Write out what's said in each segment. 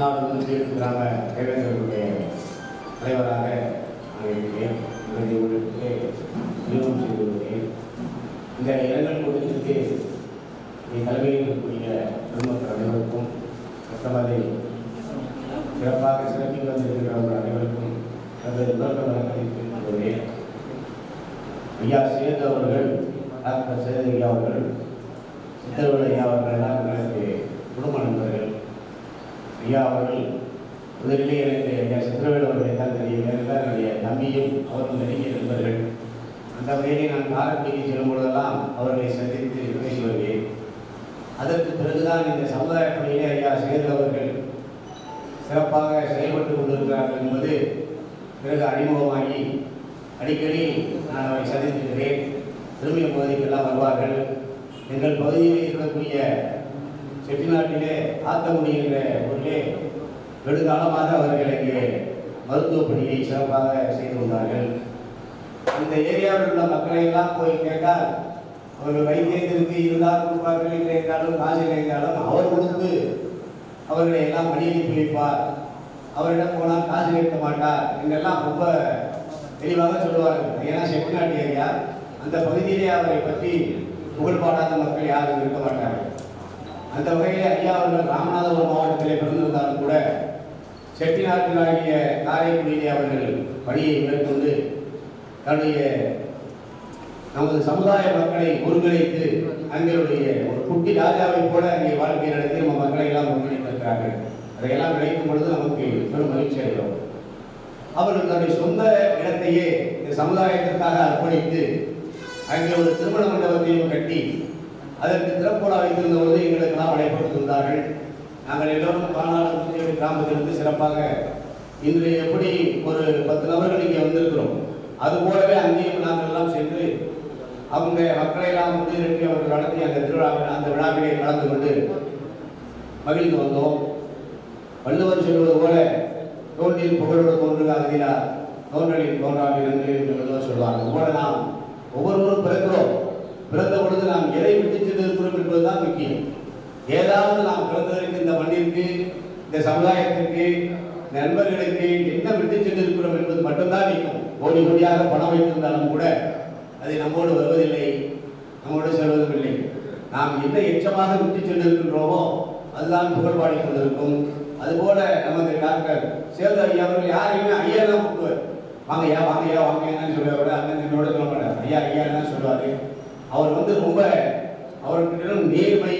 தமிழ்நாடு முஸ்லீம் கிராம தேவேந்திரனுடைய தலைவராக நான் இருக்கிறேன் இவரது உங்களுக்கு நிறுவனம் செய்து வருகிறேன் இந்த இரங்கல் கூட்டத்திற்கு நீ தலைமையில் இருக்கக்கூடிய பெருமக்கள் அனைவருக்கும் மற்றவரை சிறப்பாக சிறப்பி வந்திருக்கிறவர்கள் அனைவருக்கும் தனது உலக வழக்கத்தை தெரிவித்துக் கொள்கிறேன் ஐயா சேது அவர்கள் டாக்டர் சேது ஐயா அவர்கள் சித்தர்வல் ஐயா அவர்கள் எல்லாம் எனக்கு குடும்ப நண்பர்கள் ஐயா அவர்கள் முதலிலே எனக்கு ஐயா சித்திரவேல் அவர்களை தான் தெரியும் ஏனென்றால் என்னுடைய தம்பியும் அவரும் நெருங்கிய நண்பர்கள் அந்த வகையிலே நான் காரப்பீதி செல்லும் பொழுதெல்லாம் அவர்களை சந்தித்து பேசி வருகிறேன் அதற்கு பிறகுதான் இந்த சமுதாய பணியிலே ஐயா சேது அவர்கள் சிறப்பாக செயல்பட்டு கொண்டிருக்கிறார்கள் என்பது பிறகு அறிமுகமாகி அடிக்கடி நான் அவரை சந்தித்திருக்கிறேன் திரும்பிய பகுதிக்கெல்லாம் வருவார்கள் எங்கள் பகுதியில் இருக்கக்கூடிய செட்டிநாட்டிலே ஆத்தங்குடி என்ற ஊரிலே நெடுங்காலமாக அவர்கள் இங்கே மருத்துவ பணியை சிறப்பாக செய்து வந்தார்கள் அந்த ஏரியாவில் உள்ள மக்களை எல்லாம் போய் கேட்டால் அவர்கள் வைத்தியத்திற்கு இருந்தால் கொடுப்பார்கள் இல்லை என்றாலும் காசு இல்லை என்றாலும் அவர் கொடுத்து அவர்களை எல்லாம் பணி அனுப்பி வைப்பார் அவரிடம் போனால் காசு கேட்க மாட்டார் என்றெல்லாம் ரொம்ப தெளிவாக சொல்லுவார்கள் ஏன்னா செட்டிநாட்டு ஏரியா அந்த பகுதியிலே அவரை பற்றி புகழ் பாடாத மக்கள் யாரும் இருக்க மாட்டார்கள் அந்த வகையில் ஐயா அவர்கள் ராமநாதபுரம் மாவட்டத்திலே பிறந்திருந்தாலும் கூட செட்டிநாட்டிலாகிய காரைக்குடியிலே அவர்கள் பணியை மேற்கொண்டு தன்னுடைய நமது சமுதாய மக்களை ஒருங்கிணைத்து அங்களுடைய ஒரு குட்டி ராஜாவை போல அங்கே வாழ்க்கை நடத்தி நம்ம மக்களை எல்லாம் ஒருங்கிணைத்திருக்கிறார்கள் அதையெல்லாம் நினைக்கும் பொழுது நமக்கு பெரும் மகிழ்ச்சி அடைகிறோம் அவர்கள் தன்னுடைய சொந்த இடத்தையே இந்த சமுதாயத்திற்காக அர்ப்பணித்து அங்கே ஒரு திருமண மண்டபத்தையும் கட்டி அதற்கு திறப்புலா வைத்திருந்த பொழுது எங்களுக்கெல்லாம் அழைப்பட்டிருந்தார்கள் நாங்கள் எல்லோரும் பாலாளர் கிராமத்திலிருந்து சிறப்பாக இன்று எப்படி ஒரு பத்து நபர்கள் இங்கே வந்திருக்கிறோம் அதுபோலவே அங்கேயும் நாங்கள் எல்லாம் சென்று அவங்க மக்களை எல்லாம் வந்து நிறுத்தி அவர்கள் நடத்தி அந்த திருவிழாவில் அந்த விழாவிலே கலந்து கொண்டு மகிழ்ந்து வந்தோம் வள்ளுவர் சொல்வது போல தோன்றில் புகழோடு தோன்றுக அகிலார் தோன்றலில் தோன்றாமல் இருந்து என்று வள்ளுவர் சொல்வார் அதுபோல நாம் ஒவ்வொருவரும் பிறக்கிறோம் பிறந்த பொழுது நாம் எதை விட்டு சென்றிருக்கிறோம் என்பதுதான் முக்கியம் ஏதாவது நாம் பிறந்ததற்கு இந்த மண்ணிற்கு இந்த சமுதாயத்திற்கு இந்த நண்பர்களுக்கு என்ன விட்டு சென்றிருக்கிறோம் என்பது மட்டும்தான் நிற்கும் கோடி கோடியாக பணம் வைத்திருந்தாலும் கூட அது நம்மோடு வருவதில்லை நம்மோடு செல்வதும் இல்லை நாம் என்ன எச்சமாக விட்டு சென்றிருக்கின்றோமோ அதுதான் புகழ் பாடிக் கொண்டிருக்கும் அதுபோல நமது டாக்டர் சேது ஐயா அவர்கள் யாரையுமே ஐயா தான் கூப்பிடுவார் வாங்க ஐயா வாங்க ஐயா வாங்க என்னன்னு சொல்லுவார் அண்ணன் என்னோட சொல்ல மாட்டார் ஐயா ஐயா தான் சொல்லுவாரு அவர் வந்து ரொம்ப அவர்கிட்ட நேர்மை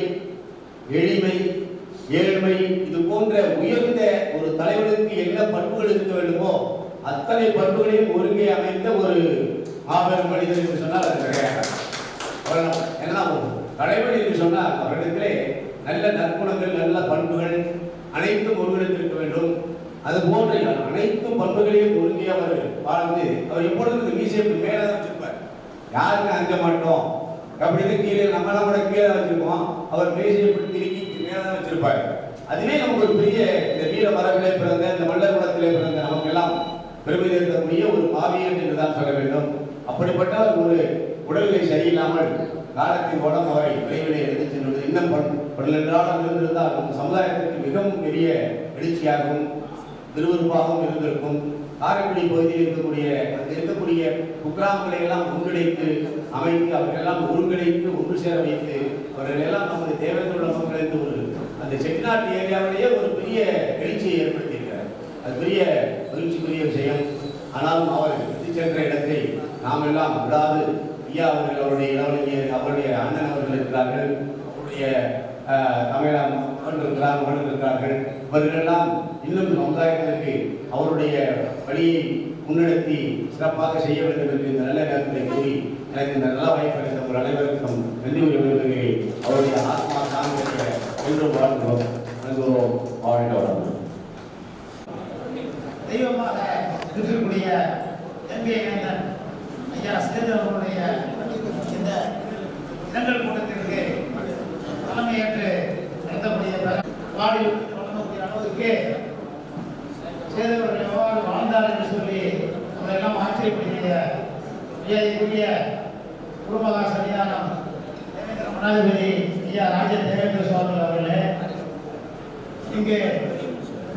எளிமை ஏழ்மை இது போன்ற உயர்ந்த ஒரு தலைவனுக்கு என்ன பண்புகள் இருக்க வேண்டுமோ அத்தனை பண்புகளையும் ஒருங்கே அமைத்த ஒரு மாபெரும் மனிதர் என்று சொன்னால் அது கிடையாது அவர் ஏன்னா ஒரு தலைவன் என்று சொன்னால் அவரிடத்திலே நல்ல நற்குணங்கள் நல்ல பண்புகள் அனைத்தும் ஒருங்கிணைத்திருக்க வேண்டும் அது போன்ற அனைத்து பண்புகளையும் ஒருங்கே அவர் வாழ்ந்து அவர் எப்பொழுதும் மீசை மேலே தான் வச்சிருப்பார் யாருக்கும் அஞ்ச மாட்டோம் அப்படின்னு கீழே நம்மளாம் கூட கீழே வச்சிருக்கோம் அவர் மீசை இப்படி திருக்கி மேலே தான் வச்சிருப்பார் அதுவே நமக்கு ஒரு பெரிய இந்த வீர மரபிலே பிறந்த இந்த மல்லர் குலத்திலே பிறந்த நமக்கெல்லாம் பெருமை இருக்கக்கூடிய ஒரு மாவீரன் என்று தான் சொல்ல வேண்டும் அப்படிப்பட்ட ஒரு உடல்நிலை சரியில்லாமல் காலத்தின் மூலம் அவரை விரைவிலே எடுத்துச் சென்றது இன்னும் பன்னெண்டாம் இருந்திருந்தால் நம் சமுதாயத்திற்கு மிகவும் பெரிய எழுச்சியாகவும் விறுவிறுப்பாகவும் இருந்திருக்கும் காரைக்குடி பகுதியில் இருக்கக்கூடிய அங்கு இருக்கக்கூடிய குக்கிராமங்களை எல்லாம் ஒன்றிணைத்து அமைத்து அவர்களெல்லாம் ஒருங்கிணைத்து ஒன்று சேர வைத்து அவர்கள் எல்லாம் நமது தேவையுள்ள மக்கள் என்று ஒரு அந்த செட்டிநாட்டு ஏரியாவிலேயே ஒரு பெரிய எழுச்சியை ஏற்படுத்தியிருக்கிறார் அது பெரிய மகிழ்ச்சிக்குரிய விஷயம் ஆனாலும் அவர் எடுத்து சென்ற இடத்தை நாம் எல்லாம் விடாது ஐயா அவர்கள் அவருடைய இளவரசியர் அவருடைய அண்ணன் அவர்கள் இருக்கிறார்கள் அவருடைய தமிழகம் இருக்கிறார் மகன் இருக்கிறார்கள் இவர்களெல்லாம் இன்னும் சமுதாயத்திற்கு அவருடைய வழியை முன்னெடுத்தி சிறப்பாக செய்ய வேண்டும் என்று இந்த நல்ல நேரத்தை கூறி எனக்கு இந்த நல்ல வாய்ப்பு அளித்த ஒரு அனைவருக்கும் நன்றி உரிமையை அவருடைய ஆத்மா சார்ந்த என்று வாழ்கிறோம் அனுபவம் வாழ்ந்த வளர்ந்தோம் தெய்வமாக இருக்கக்கூடிய எம்பி வேந்தன் ஐயா சேது அவர்களுடைய இந்த இரங்கல் கூட்டத்திற்கு தலைமையேற்று நடத்தக்கூடிய வாடி வழங்கக்கூடிய அளவுக்கு சேது அவர்கள் எவ்வாறு வாழ்ந்தார் என்று சொல்லி அவரை எல்லாம் ஆச்சரியப்படுகிற மரியாதைக்குரிய குடும்பகா சன்னிதானம் தேவேந்திர மனாதிபதி ஐயா ராஜ தேவேந்திர சுவாமி அவர்களே இங்கு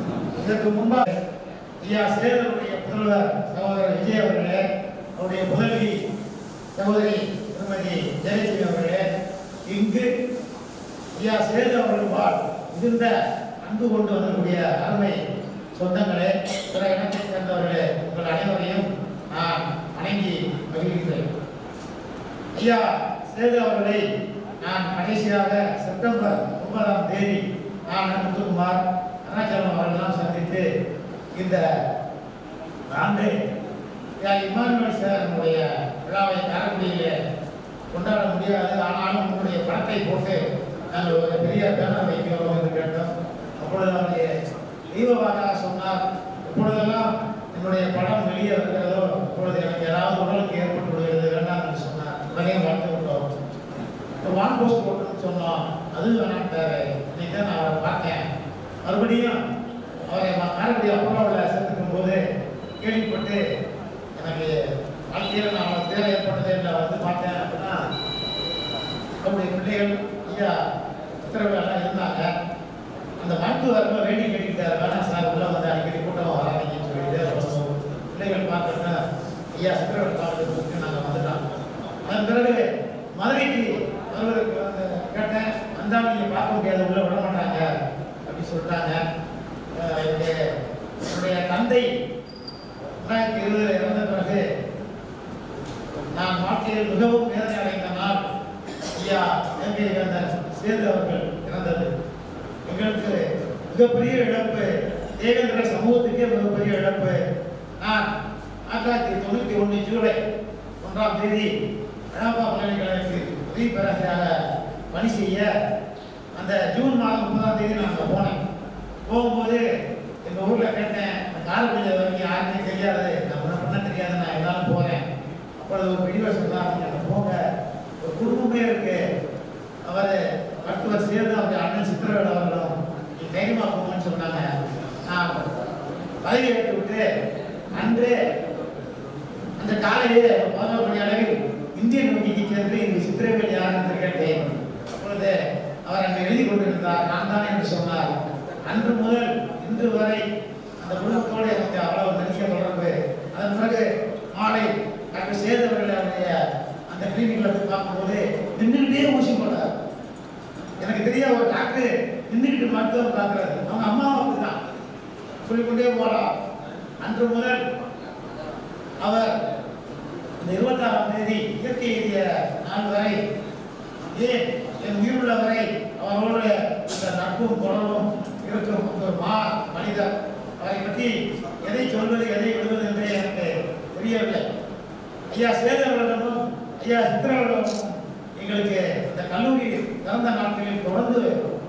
இதற்கு முன்பாக ஐயா சேதனுடைய புதல்வர் சகோதரர் விஜய் அவர்களே அவருடைய புதல்வி சகோதரி திருமதி ஜெயலட்சுமி அவர்களே இங்கு ஐயா சேது அவர்களால் மிகுந்த அன்பு கொண்டு வரக்கூடிய அருமை சொந்தங்களே பிற இனத்தைச் சேர்ந்தவர்களே உங்கள் அனைவரையும் நான் வணங்கி மகிழ்கிறேன் ஐயா சேது அவர்களை நான் கடைசியாக செப்டம்பர் ஒன்பதாம் தேதி நான் முத்துக்குமார் அருணாச்சலம் அவர்களெல்லாம் சந்தித்து இந்த ஆண்டு ஐயா இமானுவல் சேரனுடைய விழாவை காரைக்குடியிலே கொண்டாட முடியாது ஆனாலும் உங்களுடைய படத்தை போட்டு நாங்கள் ஒரு பெரிய பேனர் வைக்கிறோம் என்று கேட்டோம் அப்பொழுது அவருடைய தெய்வவாக சொன்னார் எப்பொழுதெல்லாம் என்னுடைய படம் வெளியே இருக்கிறதோ அப்பொழுது எனக்கு ஏதாவது உடலுக்கு ஏற்பட்டு விடுகிறது வேண்டாம் என்று சொன்னார் உடனே வளர்த்து விட்டோம் இப்போ வான் போஸ்ட் போட்டுன்னு சொன்னோம் அது வேணாம்ட்டாரு இன்னைக்கு தான் நான் அவரை பார்த்தேன் மறுபடியும் அவரை ம- காரைக்குடி அப்போலாவில் சேர்த்துக்கும் போது கேள்விப்பட்டு எனக்கு வாழ்க்கையில் நான் அவரை தேவை ஏற்பட்டதே இல்லை வந்து பார்த்தேன் அப்படின்னா அவருடைய பிள்ளைகள் ஐயா உத்தரவுலாம் இருந்தாங்க அந்த மருத்துவர் ரொம்ப வேண்டி கேட்டுக்கிட்டார் வேணாம் சார் உள்ள வந்து அடிக்கடி கூட்டம் வராதீங்கன்னு சொல்லிட்டு அப்புறம் பிள்ளைகள் பார்க்கறதுனா ஐயா சித்திரவதை பார்க்கறதுக்கு நாங்கள் வந்துட்டோம் அதன் பிறகு மதுரைக்கு வருவதற்கு வந்து கேட்டேன் வந்தாலும் நீங்கள் பார்க்க முடியாது உள்ள விட மாட்டாங்க அப்படி சொல்லிட்டாங்க அஹ் என்னுடைய என்னுடைய தந்தை ரெண்டாயிரத்தி இருபதுல இறந்த பிறகு நான் வாழ்க்கையில் மிகவும் வேதனை அடைந்த நாள் ஐயா எங்கே இறந்த சேது அவர்கள் இறந்தது எங்களுக்கு மிகப்பெரிய இழப்பு தேவேந்திர சமூகத்துக்கே மிகப்பெரிய இழப்பு நான் ஆயிரத்தி தொள்ளாயிரத்தி தொண்ணூற்றி ஒன்று ஜூலை ஒன்றாம் தேதி அழகா பல்கலைக்கழகத்தில் உதவி பேராசிரியராக பணி செய்ய அந்த ஜூன் மாதம் முப்பதாம் தேதி நான் அங்கே போனேன் போகும்போது எங்கள் ஊரில் கேட்டேன் காரைக்குடியில் வரைக்கும் யாருமே தெரியாது நான் ஒன்றும் பண்ண தெரியாது நான் எல்லாரும் போகிறேன் அப்பொழுது ஒரு பெரியவர் சொன்னார் நீங்க அங்க போங்க ஒரு குடும்பமே இருக்கு அவர் மருத்துவர் சேர்ந்து அவர் அண்ணன் சித்திரவேல் அவர்களும் நீ தைரியமா போங்கன்னு சொன்னாங்க நான் பதவி ஏற்று விட்டு அன்று அந்த காலையே ஒரு பதினோரு மணி அளவில் இந்தியன் வங்கிக்கு சென்று இந்த சித்திரவேல் யார் என்று கேட்டேன் அப்பொழுது அவர் அங்கே எழுதி கொண்டிருந்தார் நான் தான் என்று சொன்னார் அன்று முதல் இன்று வரை அந்த குடும்பத்தோடு எனக்கு அவ்வளவு நெருங்கிய தொடர்பு அதன் பிறகு மாலை டாக்டர் சேதவர்கள் அவருடைய அந்த கிளினிக்ல போய் பார்க்கும்போது நின்றுக்கிட்டே ஊசி போட்டார் எனக்கு தெரிய ஒரு டாக்டர் நின்றுக்கிட்டு மருத்துவம் பார்க்குறாரு அவங்க அம்மாவும் அப்படிதான் சொல்லிக்கொண்டே போகலாம் அன்று முதல் அவர் இந்த இருபத்தாறாம் தேதி இயற்கை எய்திய நாள் வரை ஏன் என் உயிருள்ள வரை அவரோடு இந்த நட்பும் குரலும் இருக்கும் ஒரு மா மனிதர் அவரை பற்றி எதை சொல்வது எதை விடுவது என்றே எனக்கு தெரியவில்லை ஐயா சேதவர்களிடமும் ஐயா சித்திரவர்களிடமும் எங்களுக்கு இந்த கல்லூரி திறந்த நாட்களில் தொடர்ந்து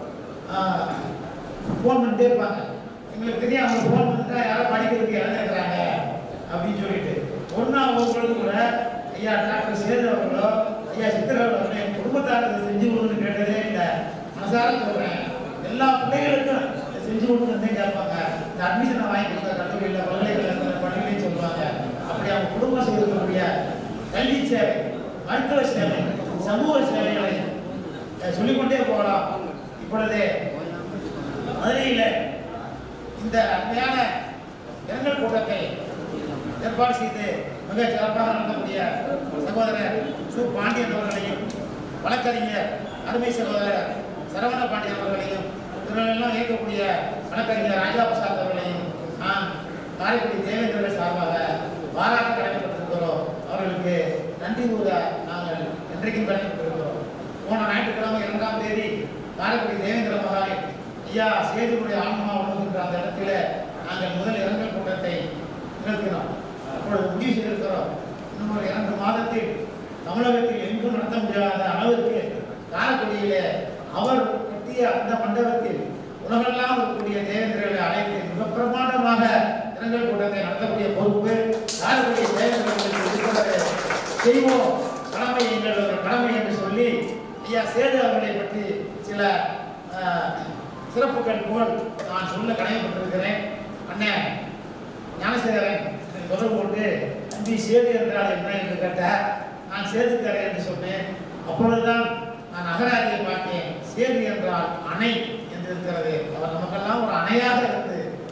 ஃபோன் பண்ணிட்டே இருப்பாங்க எங்களுக்கு தெரியும் அவங்க ஃபோன் பண்ணிட்டா யாரோ படிக்கிறதுக்கு இழந்துக்கிறாங்க அப்படின்னு சொல்லிட்டு ஒன்றா அவங்களுக்கு கூட ஐயா டாக்டர் சேது அவர்களோ ஐயா சித்திர அவர்களோ என் குடும்பத்தாருக்கு செஞ்சு கொடுன்னு கேட்டதே இல்லை மனசார சொல்கிறேன் எல்லா பிள்ளைகளுக்கும் இதை செஞ்சு கொடுன்னு கேட்பாங்க இந்த அட்மிஷனை வாங்கி கொடுத்த கல்லூரியில் பல்கலைக்கழகத்தில் பள்ளியிலையும் சொல்லுவாங்க அப்படி அவங்க குடும்பம் செய்திருக்கக்கூடிய கல்வி சேவை மருத்துவ சேவை சமூக சேவைகளை அஹ், சொல்லிக்கொண்டே போகலாம் இப்பொழுது மதுரையில் இந்த அருமையான இரங்கல் கூட்டத்தை ஏற்பாடு செய்து மிக சிறப்பாக நடத்தக்கூடிய சகோதரர் சு பாண்டியன் அவர்களையும் வழக்கறிஞர் அருமை சகோதரர் சரவண பாண்டியன் அவர்களையும் இவர்களெல்லாம் இயக்கக்கூடிய வழக்கறிஞர் ராஜா பிரசாத் அவர்களையும் நான் காரைக்குடி தேவேந்திரர்கள் சார்பாக பாராட்ட கடமைப்பட்டிருக்கிறோம் அவர்களுக்கு நன்றி கூற நாங்கள் என்றைக்கும் கடமைப்பட்டிருக்கிறோம் போன ஞாயிற்றுக்கிழமை இரண்டாம் தேதி காரைக்குடி தேவேந்திர மகாலில் ஐயா சேதுடைய ஆன்மா உணவுகின்ற அந்த இடத்துல நாங்கள் முதல் இரங்கல் கூட்டத்தை நிகழ்த்தினோம் அப்பொழுது முடிவு செய்திருக்கிறோம் இன்னும் ஒரு இரண்டு மாதத்தில் தமிழகத்தில் எங்கும் நடத்த முடியாத அளவிற்கு காரைக்குடியிலே அவர் கட்டிய அந்த மண்டபத்தில் உலகெல்லாம் இருக்கக்கூடிய தேவேந்திரர்களை அழைத்து மிக பிரமாண்டமாக இரங்கல் கூட்டத்தை நடத்தக்கூடிய பொறுப்பு காரைக்குடி தேவேந்திரர்களுக்கு இருக்கிறது செய்வோம் கடமை எங்களோட கடமை என்று சொல்லி ஐயா சேது அவர்களை பற்றி சில ஆஹ், சிறப்புகள் போல் நான் சொல்ல கடமைப்பட்டிருக்கிறேன் அண்ணன் ஞானசேகரன் எனக்கு தொடர்பு கொண்டு தம்பி சேது என்றால் என்ன என்று கேட்டார் நான் சேதுக்கரை என்று சொன்னேன் அப்பொழுதுதான் நான் அகராதியை பார்த்தேன் சேது என்றால் அணை என்று இருக்கிறது அவர் நமக்கெல்லாம் ஒரு அணையாக இருந்து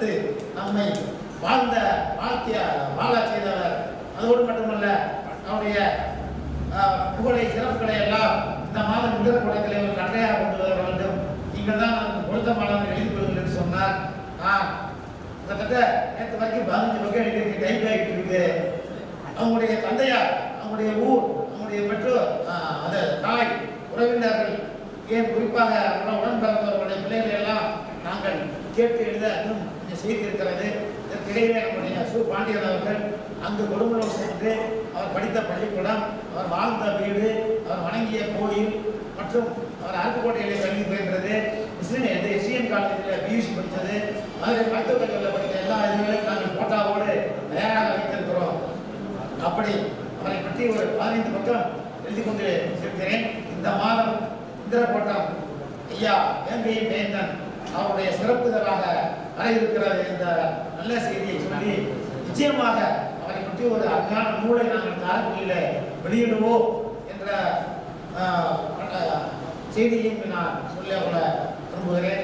கொடுத்து நம்மை வாழ்ந்த வாழ்த்திய வாழ செய்தவர் அதோடு மட்டுமல்ல அவருடைய ஆஹ், புகழை சிறப்புகளை எல்லாம் இந்த மாதம் முதல் கூடத்தில் ஒரு கட்டையாக கொண்டு வர வேண்டும் நீங்கள் தான் நமக்கு பொருத்தமானவர்கள் எழுதி கொள்ளுங்கள் என்று சொன்னார் நான் கிட்டத்தட்ட நேற்று வரைக்கும் பதினஞ்சு பக்கம் எழுதியிருக்கு டைப் ஆகிட்டு இருக்கு அவங்களுடைய தந்தையார் அவங்களுடைய ஊர் அவங்களுடைய பெற்றோர் ஆஹ், அது தாய் உறவினர்கள் ஏன் குறிப்பாக அவரோட உடன் பிறந்தவர்களுடைய பிள்ளைகளை எல்லாம் நாங்கள் கேட்டு எழுத இன்னும் கொஞ்சம் செய்தி இருக்கிறது இதற்கிடையிலே நம்முடைய சு பாண்டியன் அவர்கள் அங்கு கொடுமலூர் சென்று அவர் படித்த பள்ளிக்கூடம் அவர் வாழ்ந்த வீடு அவர் வணங்கிய கோயில் மற்றும் அவர் அருப்புக்கோட்டையிலே கல்வி பயின்றது முஸ்லீம் எந்த எஸ்சிஎன் காலேஜில் பியூசி படித்தது மதுரை மருத்துவக் கல்லூரியில் படித்த எல்லா இதுகளையும் நாங்கள் போட்டாவோடு தயாராக வைத்திருக்கிறோம் அப்படி அவரை பற்றி ஒரு பதினைந்து பக்கம் எழுதி கொண்டு இருக்கிறேன் இந்த மாதம் இந்திரகோட்டம் ஐயா வேங்கையின் வேந்தன் அவருடைய சிறப்புதலாக வர இருக்கிறது இந்த நல்ல செய்தியை சொல்லி நிச்சயமாக அவரை பற்றி ஒரு அருமையான நூலை நாங்கள் காரைக்குடியில் வெளியிடுவோம் என்ற ஆஹ், ஆஹ், செய்தியையும் நான் சொல்ல கொள்ள விரும்புகிறேன்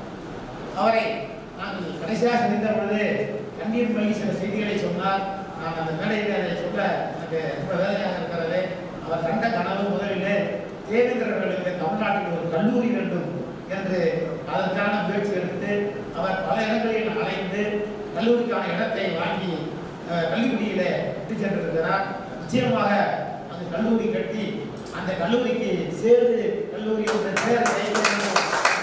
அவரை நாங்கள் கடைசியாக சந்தித்த பொழுது கண்ணீர் மல்லி சில செய்திகளை சொன்னார் நான் அந்த மேடையில் அதை சொல்ல எனக்கு ரொம்ப வேதனையாக இருக்கிறது அவர் கண்ட கனவு முதலிலே தேவேந்திரர்களுக்கு தமிழ்நாட்டில் ஒரு கல்லூரி வேண்டும் என்று அதற்கான முயற்சி எடுத்து அவர் பல இடங்களில் அலைந்து கல்லூரிக்கான இடத்தை வாங்கி அஹ், கல்விக்குடியிலே விட்டு சென்றிருக்கிறார் நிச்சயமாக அந்த கல்லூரி கட்டி அந்த கல்லூரிக்கு சேது கல்லூரி என்ற பெயர் வைக்க வேண்டும்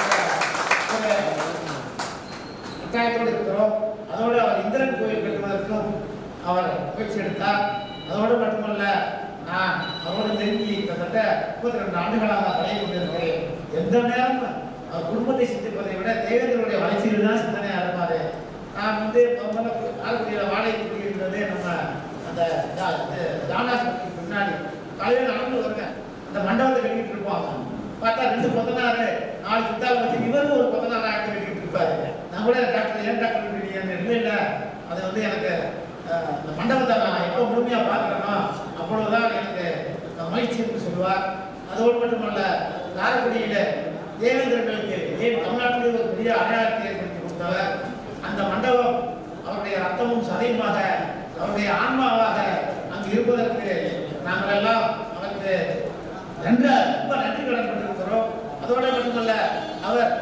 என்ற ஒரு கட்டாயத்தோடு இருக்கிறோம் அதோடு அவர் இந்திரன் கோயில் கட்டுவதற்கும் அவர் முயற்சி எடுத்தார் அதோடு மட்டுமல்ல நான் அவரோடு நெருங்கி கிட்டத்தட்ட முப்பத்தி ரெண்டு ஆண்டுகளாக பழகி கொண்டிருக்கிறேன் எந்த நேரமும் அவர் குடும்பத்தை சிந்திப்பதை விட தேவேந்திரனுடைய வளர்ச்சியில் தான் சிந்தனையாக இருப்பாரு நான் வந்து முதல்ல ஆலக்குடியில் வாடகை குடியிருந்தது நம்ம அந்த ஜா- இது ஜானாஸ்பத்திரிக்கு முன்னாடி காலையில் நடந்து வருவேன் அந்த மண்டபத்தை கட்டிட்டு இருப்பாங்க பார்த்தா ரெண்டு கொத்தனாரு நாலு சித்தால வச்சு இவரும் ஒரு கொத்தனார் ஆக்ட் கட்டிட்டு இருப்பாரு நான் கூட டாக்டர் ஏன் டாக்டர் கட்டிட்டீங்க இல்லை இல்லை அது வந்து எனக்கு அஹ், இந்த மண்டபத்தை நான் எப்போ முழுமையாக பார்க்குறேனோ அப்பொழுதுதான் எனக்கு அஹ், மகிழ்ச்சி என்று சொல்லுவார் அதோடு மட்டுமல்ல காரைக்குடியில தேவேந்திரர்களுக்கு ஏன் தமிழ்நாட்டிலே ஒரு பெரிய அடையாளத்தை ஏற்படுத்தி கொடுத்தவர் அந்த மண்டபம் அவருடைய ரத்தமும் சதையுமாக அவருடைய ஆன்மாவாக அங்கு இருப்பதற்கு நாங்கள் எல்லாம் அவருக்கு நன்ற ரொம்ப நன்றி கடன் கொண்டிருக்கிறோம் அதோட மட்டுமல்ல அவர்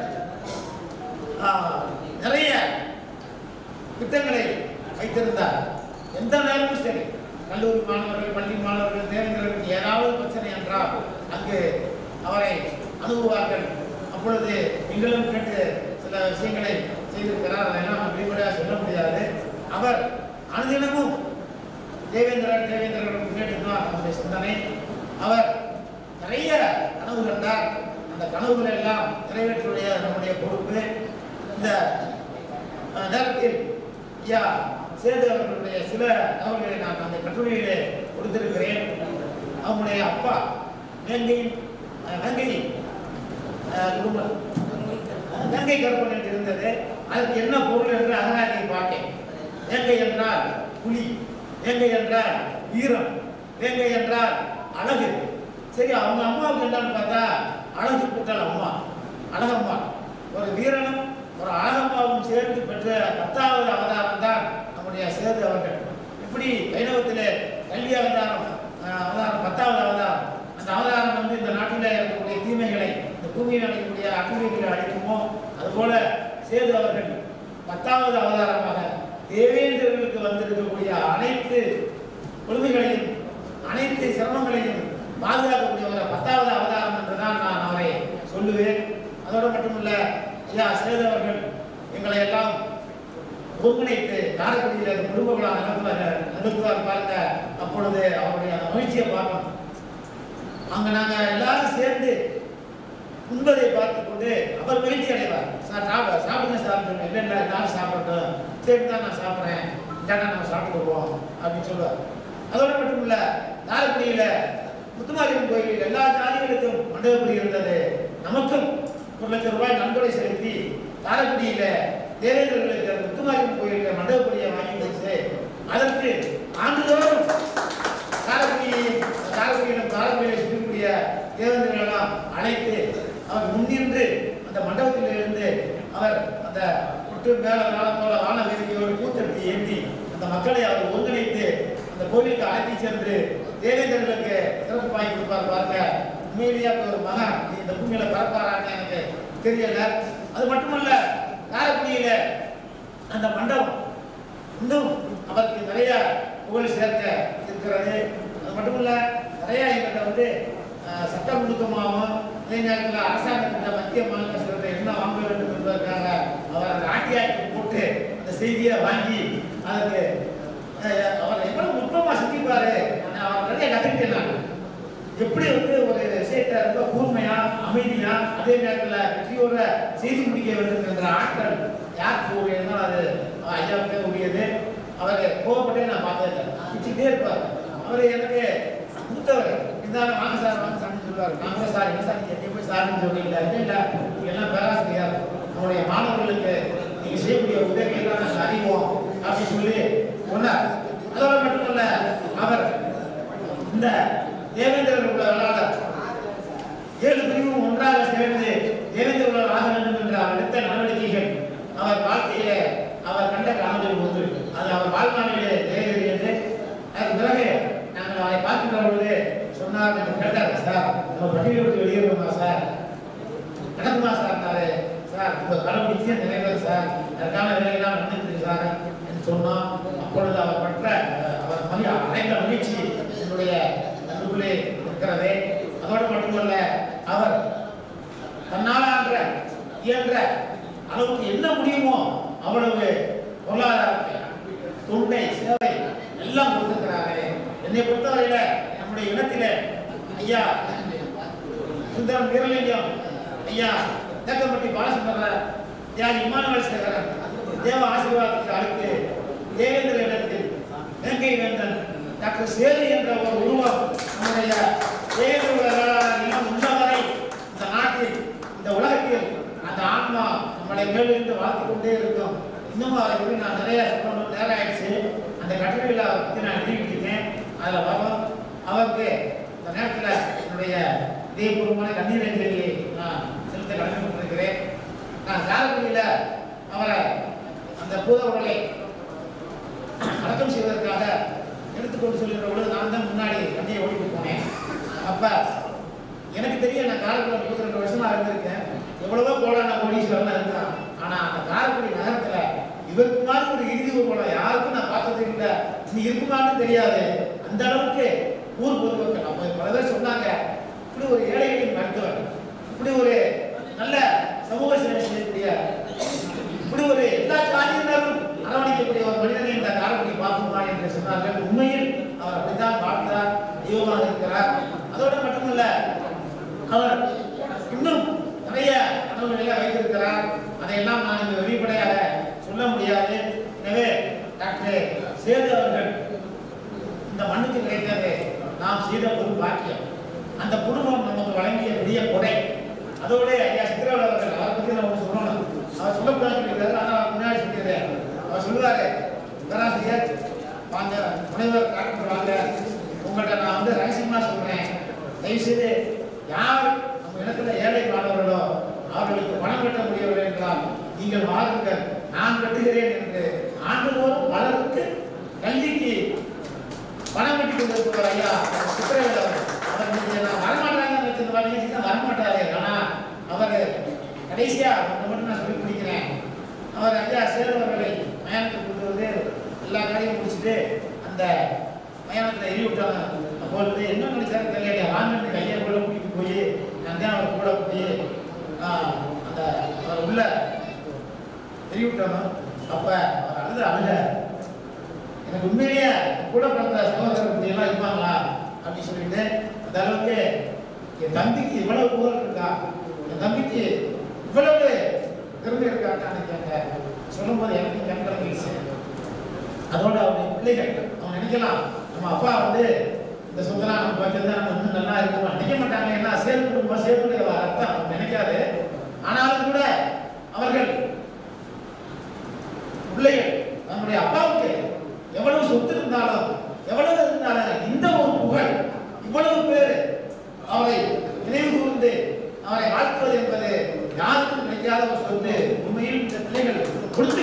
ஆ, நிறைய திட்டங்களை வைத்திருந்தார் எந்த நேரமும் சரி கல்லூரி மாணவர்கள் பள்ளி மாணவர்கள் தேவேந்திரர்களுக்கு ஏதாவது பிரச்சனை என்றால் அங்கு அவரை அணுகுவார்கள் அப்பொழுது எங்களும் கேட்டு சில விஷயங்களை செய்திருக்கிறார் அதெல்லாம் நான் வெளிப்படையாக சொல்ல முடியாது அவர் அனுதினமும் தேவேந்திரர் தேவேந்திரர்கள் முன்னேற்று தான் அவருடைய சிந்தனை அவர் நிறைய கனவு கண்டார் அந்த கனவுகள் எல்லாம் நிறைவேற்றுடைய நம்முடைய பொறுப்பு இந்த அஹ், நேரத்தில் ஐயா சேது அவர்களுடைய சில தகவல்களை நான் அந்த கட்டுரையிலே கொடுத்திருக்கிறேன் அவங்களுடைய அப்பா வேங்கையின் அஹ், வேங்கையின் அஹ், குடும்பம் வேங்கை கருப்பன் என்று இருந்தது அதற்கு என்ன பொருள் என்று அகராதியை பார்த்தேன் வேங்கை என்றால் புலி வேங்கை என்றால் வீரம் வேங்கை என்றால் அழகு சரி அவங்க அம்மாவுக்கு என்னன்னு பார்த்தா அழகு கூட்டல் அம்மா அழகம்மா ஒரு வீரனும் ஒரு அழகம்மாவும் சேர்ந்து பெற்ற பத்தாவது அவதாரம் தான் நம்முடைய சேது அவர்கள் இப்படி வைணவத்திலே கல்வி அவதாரம் அஹ், அவதாரம் பத்தாவது அவதாரம் அந்த அவதாரம் வந்து இந்த நாட்டில் இருக்கக்கூடிய தீமைகளை இந்த பூமியில் நடக்கக்கூடிய அக்குறிகளை அழிக்குமோ அதுபோல சேது அவர்கள் பத்தாவது அவதாரமாக தேவேந்திரர்களுக்கு வந்திருக்கக்கூடிய அனைத்து கொடுமைகளையும் அனைத்து சிரமங்களையும் பாதுகாக்கக்கூடிய ஒரு பத்தாவது அவதாரம் என்றுதான் நான் அவரை சொல்லுவேன் அதோடு மட்டுமல்ல ஐயா சேது அவர்கள் எங்களை எல்லாம் ஒருங்கிணைத்து காரைக்குடியில் அந்த குடும்ப விழா நடத்துவார் நடத்துவார் பாருங்க அப்பொழுது அவருடைய அந்த மகிழ்ச்சியை பார்க்கணும் அங்க நாங்க எல்லாரும் சேர்ந்து உண்பதை பார்த்து கொண்டு அவர் மகிழ்ச்சி அடைவார் சார் சாப்பிட சாப்பிடுங்க சார் இல்லை இல்லை எல்லாரும் சாப்பிடட்டும் சரி தான் நான் சாப்பிட்றேன் இல்லாட்டா நம்ம சாப்பிடுவோம் அப்படின்னு சொல்லுவார் அதோடு மட்டும் இல்ல காரைக்குடியில முத்துமாரியம்மன் கோயிலில் எல்லா ஜாதிகளுக்கும் மண்டபப்படி இருந்தது நமக்கும் ஒரு லட்சம் ரூபாய் நன்கொடை செலுத்தி காரைக்குடியில தேவேந்திரர்களுக்கு அந்த முத்துமாரியம்மன் கோயிலில் மண்டபப்படியை வாங்கி கொடுத்து அதற்கு ஆண்டுதோறும் காரைக்குடியையும் காரைக்குடியிலும் காரைக்குடியில் இருக்கக்கூடிய தேவேந்திரர்களெல்லாம் அழைத்து அவர் முன்னின்று அந்த மண்டபத்தில் இருந்து அவர் அந்த மற்றும் மேல காலத்தோட வான வேடிக்கையோடு கூத்தெடுத்து ஏந்தி அந்த மக்களை அவர் ஒருங்கிணைத்து அந்த கோவிலுக்கு அழைத்து சென்று தேவேந்திரர்களுக்கு சிறப்பு வாங்கி கொடுப்பார் பாருங்க உண்மையிலேயே அப்படி ஒரு மகன் இந்த பூமியில பிறப்பாரான்னு எனக்கு தெரியல அது மட்டுமல்ல காரைக்குடியில அந்த மண்டபம் இன்னும் அவருக்கு நிறைய புகழ் சேர்க்க இருக்கிறது அது மட்டுமல்ல நிறைய எங்கிட்ட வந்து அஹ், சட்ட நுணுக்கமாகவும் அதே நேரத்தில் அரசாங்கத்திட்ட மத்திய மாநில சிறத்தை என்ன வாங்க வேண்டும் என்பதற்காக அவர் அந்த ஆட்டியாக்கி போட்டு அந்த செய்தியை வாங்கி அதற்கு அஹ், அவர் எவ்வளவு நுட்பமாக சிந்திப்பாரு நான் அவர் நிறைய கற்றுக்கிட்டேன் நான் எப்படி வந்து ஒரு விஷயத்தை ரொம்ப கூர்மையா அமைதியா அதே நேரத்தில் வெற்றியோட செய்தி முடிக்க வேண்டும் என்ற ஆற்றல் யாருக்கு உரியதுன்னா அது ஐயாவுக்கே உரியது அவர் கோவப்பட்டே நான் பார்த்ததில்லை பிச்சுட்டே இருப்பார் அவர் எனக்கு மூத்தவர் இருந்தாலும் வாங்க சார் வாங்க சார்னு சொல்லுவார் நான் கூட சார் என்ன சார் நீங்க போய் சார்னு சொல்றீங்களா இல்லை இல்லை நீங்க எல்லாம் பேராசிரியர் நம்முடைய மாணவர்களுக்கு நீங்க செய்யக்கூடிய உதவி எல்லாம் நாங்கள் அறிவோம் அப்படின்னு சொல்லி சொன்னார் அதோட மட்டுமல்ல அவர் இந்த தேவேந்திரர் உள்ள வேளாளர் ஏழு பிரிவும் ஒன்றாக சேர்ந்து தேவேந்திரர் ஆக வேண்டும் என்ற அவர் எடுத்த நடவடிக்கைகள் அவர் வாழ்க்கையிலே அவர் கண்ட கனவுகள் ஒன்று அது அவர் வாழ்நாளிலே நிறைவேறியது அதுக்கு பிறகு நாங்கள் அவரை பார்க்கின்ற பொழுது சொன்னார் என்று கேட்டார் சார் நம்ம பட்டியலை விட்டு வெளியேறுவோமா சார் நடக்குமா சார்னாரு சார் உங்க கனவு நிச்சயம் நிறைவேறும் சார் அதற்கான வேலையெல்லாம் நடந்துருக்கு சார் என்று சொன்னோம் அப்பொழுது அவர் பற்ற அஹ், அவர் மகி அடைந்த மகிழ்ச்சி என்னுடைய அன்புக்குள்ளே இருக்கிறது அதோடு மட்டுமல்ல அவர் தன்னால் ஆன்ற இயன்ற அளவுக்கு என்ன முடியுமோ அவ்வளவு பொருளாதாரத்தை தொண்டை சேவை எல்லாம் கொடுத்திருக்கிறாரு என்னை பொறுத்தவரையில நம்முடைய இனத்தில ஐயா சுந்தரம் வீரலிங்கம் ஐயா தேக்கம்பட்டி பாலசுந்தர தியாகி இமானுவல் சேகரன் தேவ ஆசீர்வாதத்துக்கு அடுத்து தேவேந்திர இடத்தில் வேங்கை வேந்தன் டாக்டர் சேது என்ற ஒரு உருவம் நம்முடைய தேவேந்திர வேளாளர் இனம் உள்ளவரை இந்த நாட்டில் இந்த உலகத்தில் அந்த ஆன்மா நம்மளை மேலிருந்து வாழ்த்து கொண்டே இருக்கும் இன்னும் அவரை பற்றி நான் நிறைய சொல்லணும் நேரம் ஆயிடுச்சு அந்த கட்டுரையில் அவரை பற்றி நான் எழுதிட்டு இருக்கேன் அதில் வரும் அவருக்கு இந்த நேரத்தில் என்னுடைய இதயபூர்வமான கண்ணீர் அஞ்சலியை நான் செலுத்த கடமைப்பட்டிருக்கிறேன் நான் காரைக்குடியில் அவரை அந்த பூத உடலை அடக்கம் செய்வதற்காக எடுத்துக்கொண்டு சொல்லுகிற பொழுது நான் தான் முன்னாடி வண்டியை ஓடிட்டு போனேன் அப்ப எனக்கு தெரியும் நான் காரைக்குடி முப்பத்தி ரெண்டு வருஷமா இருந்திருக்கேன் எவ்வளவோ கோடான கோடீஸ்வரன் இருந்தான் ஆனா அந்த காரைக்குடி நகரத்துல இவருக்கு மாதிரி ஒரு இறுதி ஊர்வலம் யாருக்கும் நான் பார்த்தது இல்லை நீ இருக்குமான்னு தெரியாது அந்த அளவுக்கு ஊர் பொதுமக்கள் நம்ம பல பேர் சொன்னாங்க இப்படி ஒரு ஏழைகளின் மருத்துவர் இப்படி ஒரு நல்ல சமூக சேவை செய்யக்கூடிய இப்படி ஒரு எல்லா காரியங்களும் அரவணைக்கக்கூடிய ஒரு மனிதனை இந்த காரைக்குடி பார்க்குமா என்று சொன்னார்கள் உண்மையில் அவர் அப்படித்தான் பார்க்கிறார் தெய்வமாக இருக்கிறார் அதோடு மட்டுமல்ல அவர் இன்னும் நிறைய கனவுகளை வைத்திருக்கிறார் அதையெல்லாம் நான் இங்கு வெளிப்படையாக சொல்ல முடியாது எனவே டாக்டர் சேது அவர்கள் இந்த மண்ணுக்கு கிடைத்தது நாம் செய்த ஒரு பாக்கியம் அந்த குடும்பம் நமக்கு வழங்கிய பெரிய கொடை அதோடு ஐயா சித்திரவள் அவர்கள் அவரை பற்றி நான் ஒன்று சொல்லணும் அவர் சொல்லக்கூடாது சொல்லியிருக்காரு ஆனால் அவர் முன்னாடி சொல்லியிருக்காரு அவர் சொல்லுவாரு பேராசிரியர் வாங்க முனைவர் டாக்டர் வாங்க உங்கள்கிட்ட நான் வந்து ரகசியமாக சொல்கிறேன் தயவுசெய்து யார் நம்ம இடத்துல ஏழை மாணவர்களோ அவர்களுக்கு பணம் கட்ட முடியவில்லை என்றால் நீங்கள் வாருங்கள் நான் கட்டுகிறேன் என்று ஆண்டுதோறும் பலருக்கு கல்விக்கு பணம் கட்டி கொண்டிருப்பவர் ஐயா சித்திரவேல் அவர் அவர் நீங்க நான் வரமாட்டாங்க இந்த மாதிரி தான் வரமாட்டாரு ஆனா அவர் கடைசியா ஒன்று மட்டும் நான் சொல்லி முடிக்கிறேன் அவர் ஐயா சேருவர்களை மயானத்துக்கு கொண்டு வந்து எல்லா காரியம் முடிச்சுட்டு அந்த மயானத்தில் எரி விட்டாங்க அப்பொழுது என்ன நினைச்சாரு தெரியல வாங்கிட்டு கையை கூட கூட்டிட்டு போய் நான் தான் அவர் கூட போய் ஆஹ், அந்த அவர் உள்ள எரி விட்டாங்க அப்ப அவர் அழுத அழுத எனக்கு உண்மையிலேயே கூட பிறந்த சகோதரர் இப்படி எல்லாம் இருப்பாங்களா அப்படின்னு சொல்லிட்டு அந்த அளவுக்கு என் தம்பிக்கு இவ்வளவு புகழ் இருக்கா என் தம்பிக்கு இவ்வளவு திறமை இருக்கான்னு நினைக்காங்க சொல்லும்போது எனக்கு கண் கலங்கிடுச்சு அதோட அவருடைய பிள்ளைகள் அவங்க நினைக்கலாம் நம்ம அப்பா வந்து இந்த சொத்தெல்லாம் நம்ம வச்சிருந்தா நம்ம இன்னும் நல்லா இருக்குமா நினைக்க மாட்டாங்க என்ன சேர்ந்து குடும்பம் சேர்ந்து ரத்தம் அவங்க நினைக்காது ஆனாலும் கூட அவர்கள் பிள்ளைகள் நம்முடைய அப்பாவுக்கு எவ்வளவு சொத்து இருந்தாலும் எவ்வளவு இருந்தாலும் இந்த ஒரு புகழ் இவ்வளவு பேர் அவரை நினைவு கூர்ந்து அவரை வாழ்த்துவது என்பது யாருக்கும் கிடைக்காத ஒரு சொத்து உண்மையில் இந்த பிள்ளைகள் கொடுத்த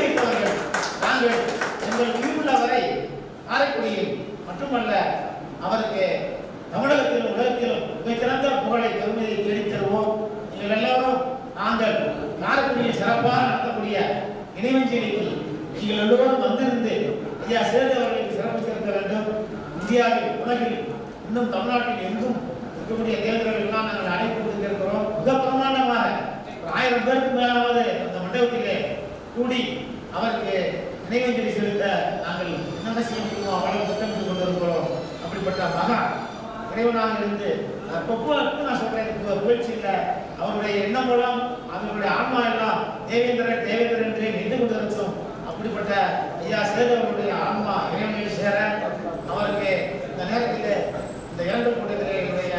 காரைக்குடியில் மட்டுமல்ல அவருக்கு தமிழகத்திலும் உலகத்திலும் மிகச்சிறந்த புகழை பெருமையை தேடித் தருவோம் நீங்கள் எல்லாரும் நாங்கள் காரைக்குடியில் சிறப்பாக நடத்தக்கூடிய நினைவஞ்சலிக்கு நீங்கள் எல்லோரும் வந்திருந்து ஐயா சேது அவர்களுக்கு சிறப்பு சேர்க்க வேண்டும் இந்தியாவில் உலகில் இன்னும் தமிழ்நாட்டில் எங்கும் இருக்கக்கூடிய தேர்தல்களுக்கெல்லாம் நாங்கள் அழைப்பு கொடுத்திருக்கிறோம் மிக பிரமாண்டமாக ஒரு ஆயிரம் பேருக்கு மேலாவது அந்த மண்டபத்திலே கூடி அவருக்கு நினைவஞ்சலி செலுத்த நாங்கள் என்னென்ன செய்ய முடியுமோ அவ்வளவு திட்டமிட்டு கொண்டிருக்கிறோம் அப்படிப்பட்ட மகான் இறைவனாக இருந்து பொப்புவாக்கு நான் சொல்றேன் பு- புகழ்ச்சி இல்லை அவருடைய எண்ணம் மூலம் அவருடைய ஆன்மா எல்லாம் தேவேந்திரன் தேவேந்திரன் என்று நின்று கொண்டிருக்கும் அப்படிப்பட்ட ஐயா சேதவருடைய ஆன்மா இறைவனில் சேர அவருக்கு இந்த நேரத்தில் இந்த இரண்டு கூட்டத்திலே என்னுடைய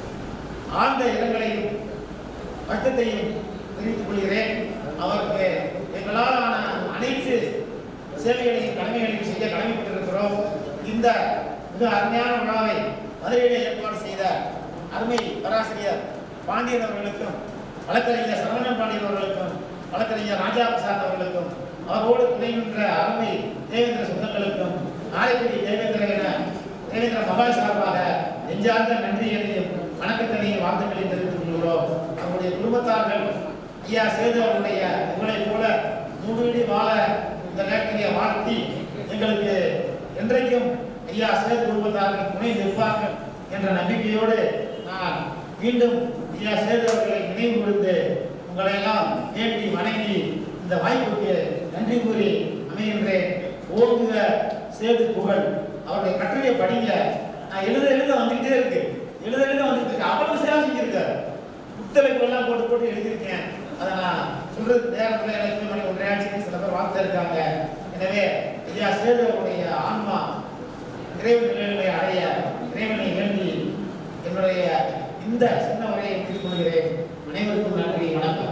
ஆழ்ந்த இரங்கலையும் வருத்தத்தையும் தெரிவித்துக் கொள்கிறேன் அவருக்கு எங்களால் ஆன அனைத்து சேவைகளையும் கடமைகளையும் செய்ய கடமைப்பட்டிருக்கிறோம் இந்த மிக அருமையான விழாவை மதுரையிலே ஏற்பாடு செய்த அருமை பேராசிரியர் பாண்டியன் அவர்களுக்கும் வழக்கறிஞர் சரவணன் பாண்டியன் அவர்களுக்கும் வழக்கறிஞர் ராஜா பிரசாத் அவர்களுக்கும் அவரோடு துணை நின்ற அருமை தேவேந்திர சொந்தங்களுக்கும் காரைக்குடி தேவேந்திர என தேவேந்திர மகால் சார்பாக நெஞ்சார்ந்த நன்றியையும் வணக்கத்தினையும் வாழ்த்துக்களையும் தெரிவித்துக் கொள்கிறோம் அவருடைய குடும்பத்தார்கள் ஐயா சேது அவருடைய உங்களைப் போல நூறு வாழ இந்த நேரத்திலே வாழ்த்தி எங்களுக்கு என்றைக்கும் ஐயா சேது குடும்பத்தார்கள் துணை நிற்பார்கள் என்ற நம்பிக்கையோடு நான் மீண்டும் ஐயா சேது அவர்களை நினைவு கூர்ந்து உங்களை எல்லாம் வேண்டி வணங்கி இந்த வாய்ப்புக்கு நன்றி கூறி அமைகின்றேன் ஓங்குக சேது புகழ் அவருடைய கட்டுரையை படிங்க நான் எழுத எழுத வந்துகிட்டே இருக்கு எழுத எழுத வந்துட்டு இருக்கு அவ்வளவு சேவை செஞ்சிருக்காரு புத்தளைப்பு எல்லாம் போட்டு போட்டு எழுதியிருக்கேன் அதை நான் சொல்றது நேரத்தில் எனக்கு மணி ஒன்றரை ஆச்சு சில பேர் வாழ்த்து இருக்காங்க எனவே ஐயா சேது அவருடைய ஆன்மா இறைவன் நிலைகளை அடைய இறைவனை வேண்டி என்னுடைய இந்த சின்ன உரையை முடித்துக் கொள்கிறேன் அனைவருக்கும் நன்றி வணக்கம்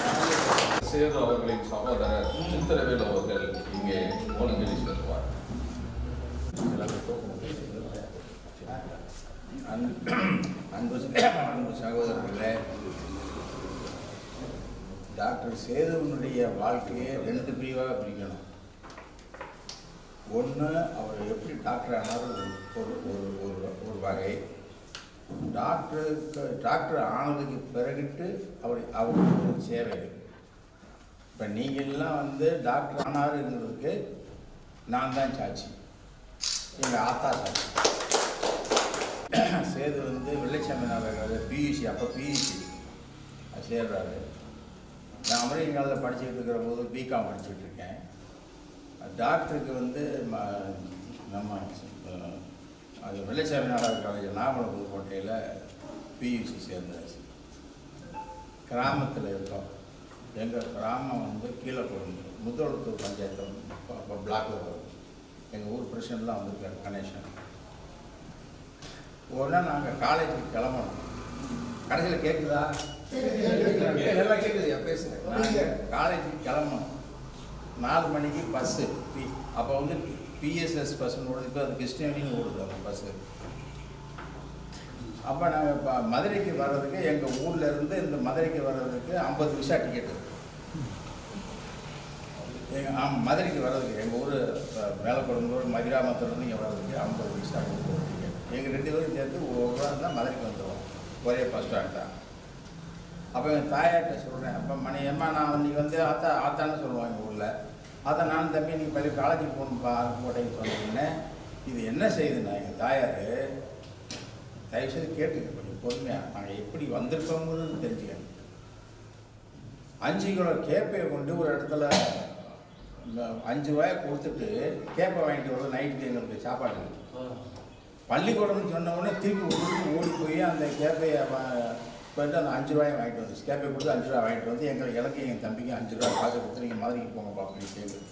சேது அவர்களின் சகோதரர் சித்திரவேல் அவர்கள் இங்கே ஓனங்கிரி செல்வார் அன்பு அன்பு அன்பு சகோதரர்களே டாக்டர் சேதுவனுடைய வாழ்க்கையை ரெண்டு பிரிவாக பிரிக்கணும் ஒன்று அவர் எப்படி டாக்டர் ஆனார் ஒரு ஒரு ஒரு ஒரு வகை டாக்டருக்கு டாக்டர் ஆனதுக்கு பிறகுட்டு அவர் அவருக்கு ஒரு சேவை இப்போ நீங்கள்லாம் வந்து டாக்டர் ஆனாருங்கிறதுக்கு நான் தான் சாட்சி எங்கள் ஆத்தா சாட்சி சேது வந்து வெள்ளைச்சாமி நகர் பியூசி அப்போ பியூசி சேர்றாரு நான் அமெரிக்காவில் படிச்சுட்டு இருக்கிற போது பிகாம் படிச்சுட்டு இருக்கேன் டாக்டருக்கு வந்து ம- நம்ம அஹ், அது வெள்ளைச்சாமி நாடார் காலேஜ் நாமக்கல் புதுக்கோட்டையில் பியூசி சேர்ந்தாச்சு கிராமத்தில் இருக்கோம் எங்கள் கிராமம் வந்து கீழே குழம்பு முத்தொழுத்தூர் பஞ்சாயத்து அப்போ பிளாக்கில் வரும் எங்கள் ஊர் பிரசிடண்ட்லாம் வந்திருக்காரு கணேசன் ஒன்றா நாங்கள் காலேஜுக்கு கிளம்பணும் கடைசியில் கேட்குதா நல்லா கேக்குதுயா பேசுங்க நாங்கள் காலேஜுக்கு கிளம்பணும் நாலு மணிக்கு பஸ்ஸு பி அப்போ வந்து பிஎஸ்எஸ் பஸ்ஸுன்னு ஓடுது இப்போ அது கிருஷ்ணகிரின்னு ஓடுது அந்த பஸ்ஸு அப்போ நாங்கள் இப்போ மதுரைக்கு வர்றதுக்கு எங்கள் ஊர்ல இருந்து இந்த மதுரைக்கு வர்றதுக்கு ஐம்பது விசா டிக்கெட்டு எங்கள் ஆ மதுரைக்கு வர்றதுக்கு எங்கள் ஊர் மேலக்குடம்பூர் மதிராமத்துலேருந்து இங்கே வர்றதுக்கு ஐம்பது விசா டிக்கெட் எங்கள் ரெண்டு பேரும் சேர்த்து ஒரு ரூபா இருந்தால் மதுரைக்கு வந்துடுவோம் ஒரே பஸ் ஸ்டாண்ட் தான் அப்போ எங்கள் தாயார்கிட்ட சொல்கிறேன் அப்போ மணி ஏம்மா நான் இன்னைக்கு வந்து ஆத்தா ஆத்தான்னு சொல்லுவோம் எங்கள் ஊரில் ஆத்தா நானும் தம்பி நீங்கள் பள்ளி காலேஜுக்கு போகணும்ப்பா அருப்புக்கோட்டைக்கு சொன்னீங்கன்னு இது என்ன செய்யுதுண்ணா எங்கள் தாயார் தயவுசெய்து கேட்டுக்க கொஞ்சம் பொறுமையாக நாங்கள் எப்படி வந்திருக்கோங்கிறது தெரிஞ்சுக்கணும் அஞ்சு கிலோ கேப்பையை கொண்டு ஒரு இடத்துல இந்த அஞ்சு ரூபாயை கொடுத்துட்டு கேப்பை வாங்கிட்டு வர்றது நைட்டுக்கு எங்களுக்கு சாப்பாடு பள்ளிக்கூடம்னு சொன்ன உடனே திருப்பி ஊருக்கு ஓடி போய் அந்த கேப்பையை வா- போயிட்டு அந்த அஞ்சு ரூபாயை வாங்கிட்டு வந்து கேப்பை கொடுத்து அஞ்சு ரூபாய் வாங்கிட்டு வந்து எங்களுக்கு எனக்கு எங்கள் தம்பிக்கு அஞ்சு ரூபாய் காசு கொடுத்து நீங்கள் மாதிரிக்கு போங்கப்பா அப்படின்னு கேள்வி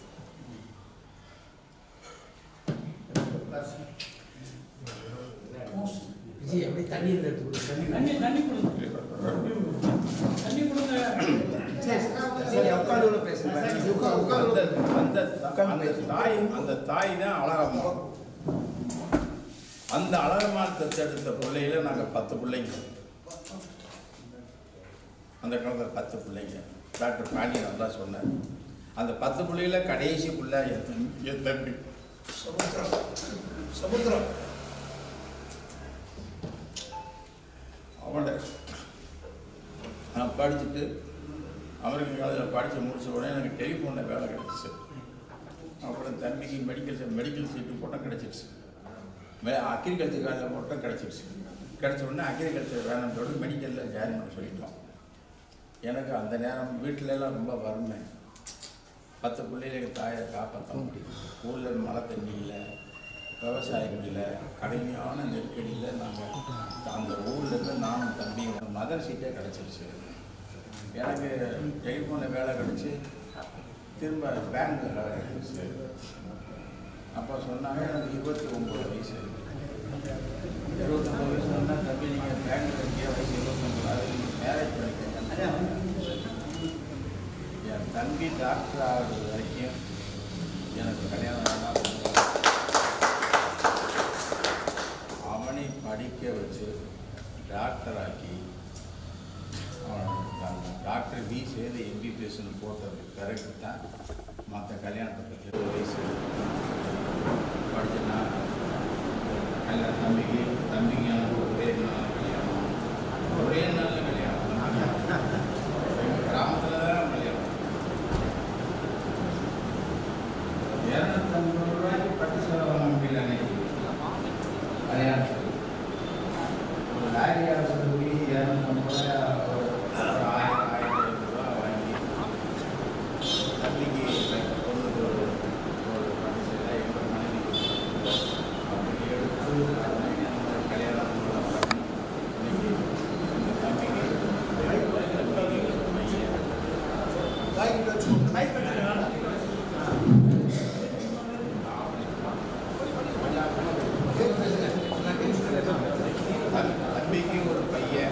விஜய் அப்படியே தண்ணி இருந்தா எடுத்து கொடு, தண்ணி தண்ணி தண்ணி கொடுங்க தண்ணி கொடுங்க சரி உட்காந்து கூட பேசுங்க அந்த அந்த அந்த தாய் அந்த தாய் தான் அழகம்மா அந்த அழகம்மாள் தத்தெடுத்த பிள்ளையில நாங்கள் பத்து பிள்ளைங்க அந்த காலத்தில் பத்து பிள்ளைங்க டாக்டர் பாண்டி நல்லா சொன்னார் அந்த பத்து பிள்ளைகள கடைசி பிள்ளை என் தம்பி என் தம்பி சமுத்திரம் சமுத்திரம் அவனை நான் படிச்சுட்டு அமெரிக்கன் காலேஜில் படித்து முடிச்ச உடனே எனக்கு டெலிஃபோனில் வேலை கிடச்சிச்சு அப்புறம் தம்பிக்கு மெடிக்கல் மெடிக்கல் சீட்டு போட்டால் கிடச்சிருச்சு மே அக்ரிகல்ச்சர் காலேஜில் போட்டால் கிடச்சிருச்சு கிடச்ச உடனே அக்ரிகல்ச்சர் வேணும்னு சொல்லிட்டு மெடிக்கலில் ஜாயின் பண்ண சொல்லிட்டோம் எனக்கு அந்த நேரம் வீட்டில எல்லாம் ரொம்ப வறுமை பத்து பிள்ளைகளுக்கு தாயை காப்பாற்ற முடியும் ஊரில் மழை தண்ணி இல்லை விவசாயம் இல்லை கடுமையான நெருக்கடியில் நாங்கள் அந்த ஊர்லேருந்து நானும் தம்பியும் மதர் சீட்டே கிடச்சிருச்சு எனக்கு டெலிஃபோனில் வேலை கிடச்சி திரும்ப பேங்க்கில் வேலை கிடச்சிச்சு அப்போ சொன்னாங்க எனக்கு இருபத்தி ஒம்பது வயசு இருபத்தொம்பது வயசு சொன்னால் தம்பி நீங்கள் பேங்க்கில் இருக்கிய வயசு இருபத்தொம்பது அது நீங்கள் மேரேஜ் பண்ணிக்கங்க என் தம்பி டாக்டர் ஆகிறது வரைக்கும் எனக்கு கல்யாணம் வேண்டாம் அவனை படிக்க வச்சு டாக்டர் ஆக்கி அவன் டாக்டர் வி சேது எம்பிபிஎஸ்னு போட்டது பிறகு தான் மற்ற கல்யாணத்தை பற்றி ஒரு வயசு படிச்சுன்னா நல்ல தம்பிக்கு தம்பிக்கு எனக்கு ஒரே நாள் கல்யாணம் ஒரே நாள் கல்யாணம் எங்கள் கிராமத்தில் தான் கல்யாணம் இரநூத்தம்பது ரூபாய்க்கு பட்டு செலவு வாங்க முடியல அன்னைக்கு கல்யாணத்துக்கு ஒரு லாரி அரசு போய் இரநூத்தம்பது ரூபாய் ஒரு ஒரு ஆயிரம் ஆயிரத்தி ஐநூறு ரூபா வாங்கி தம்பிக்கு பொண்ணுக்கு ஒரு ஒரு பட்டு சேலை எங்கள் மனைவி அப்படி எடுத்து அன்னைக்கு அந்த கல்யாணம் பண்ணி இன்னைக்கு எங்கள் தம்பிக்கு தம்பிக்கு ஒரு பையன் வாய்க்கிட்டு வச்சுக்கோங்க மைக் பண்ணுறதுனால தம்- தம்பிக்கு ஒரு பையன்